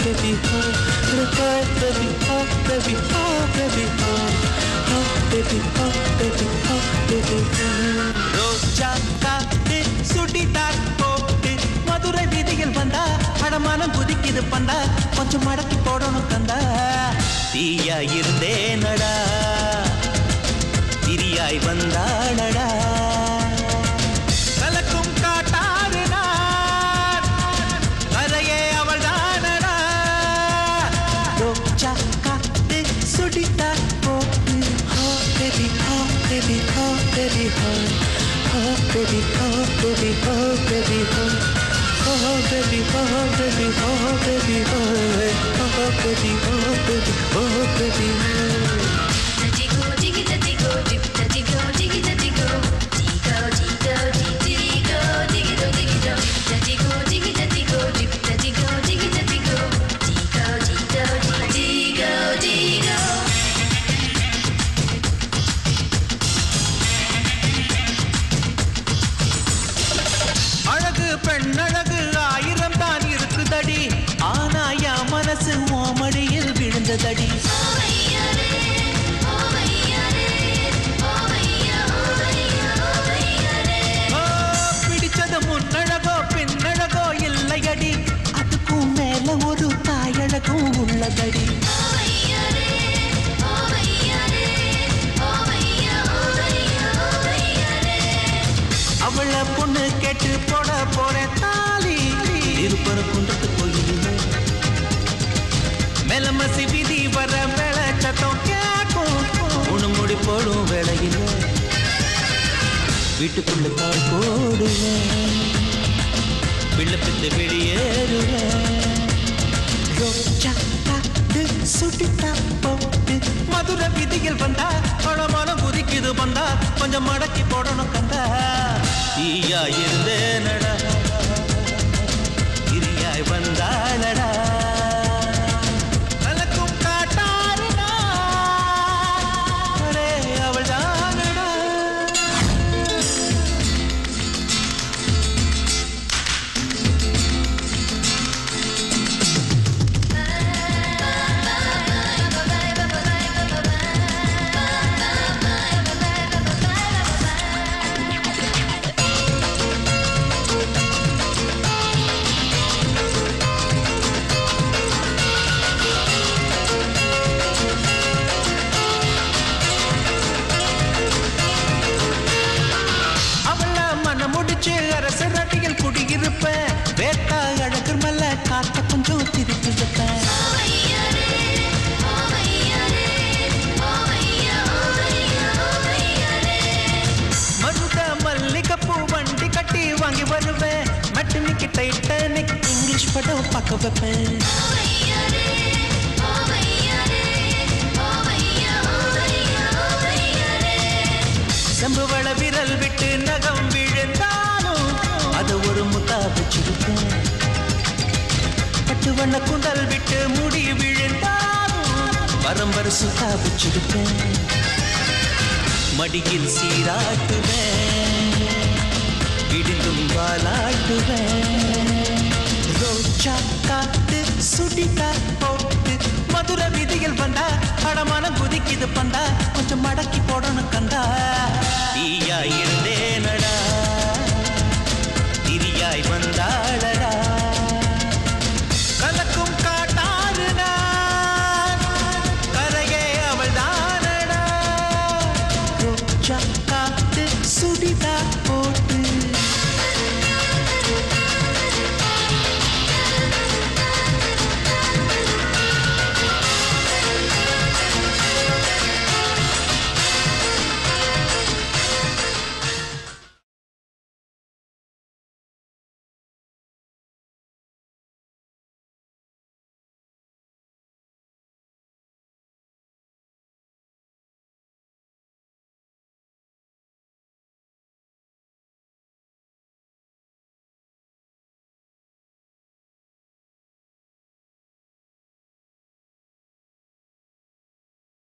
baby, oh, goodbye, baby, oh, baby, oh, baby, oh, oh, baby, oh, baby, oh, baby, oh. ரோஜா காத்து சுடிதார் போட்டு மதுரை வீதியில் வந்தா அடமானம் குதிக்குது பந்தா கொஞ்சம் மடக்கி போடணும் கந்தா தீயா இருந்தேனடா திரியாய் வந்தாளடா கலக்கும் காட்டாறு நான் கரையே அவள் தானடா ரோஜா காத்து சுடித்தார் போட்டு ஹோ பேபி ஹோ பேபி ஹோ பேபி ஹோ ஹோ பேபி ஹோ பேபி ஹோ பேபி ஹோ Oh baby, oh baby, oh baby, oh oh baby, oh baby, oh baby, oh. அழகு பெண் அழகு ஆயிரம் தான் இருக்குதடி ஆனா என் மனசு ஓமடியில் விழுந்ததடி ஓ, பிடிச்சது முன்னழகோ பின்னழகோ இல்லையடி அதுக்கும் மேல ஒரு தாயழகும் உள்ளதடி அவள பொண்ணு கேட்டு போட போறேன் தாலி இருப்பற குன்றத்து கோயிலில் மெலமசி விதி வர வேலை சத்தம் கேட்கும் உணு முடி போடும் வேலையில் வீட்டுக்குள்ள கால் போடுவேன் பிள்ளை பித்து வெளியேறுவேன் ரோஜா காத்து சுட்டித்தா போட்டு மதுரை விதியில் வந்தா பழமான குதிக்குது வந்தா கொஞ்சம் மடக்கி போடணும் கந்தா தீயா இருந்தேனடா கிரியாய் வந்தாளடா கலக்கும் காட்டாருடா அடே அவள் தானடா அவள மன முடிச்சு அரச ரட்டியில் குடியிருப்பேன் வேட்டா அழகு மல்ல காத்த கொஞ்சம் திருப்பி வைப்பேன் மருத மல்லிகைப்பூ வண்டி கட்டி வாங்கி வருவேன் மட்டினிக்கு டைட்டானிக் இங்கிலீஷ் படம் பார்க்க வைப்பேன் செம்புவள விரல் விட்டு நகம் விழுந்தாலும் அது ஒரு முத்தா வச்சிருப்பேன் பட்டு வண்ண குண்டல் விட்டு முடி விழுந்தாலும் வரம்பர சுத்தா வச்சிருப்பேன் மடியில் சீராட்டுவேன் இடிந்தும் வாலாட்டுவேன் ரோஜா காத்து சுடிதா போட்டு மதுரை விதியில் வந்தா அடமான குதிக்குது பந்தா கொஞ்சம் மடக்கி போட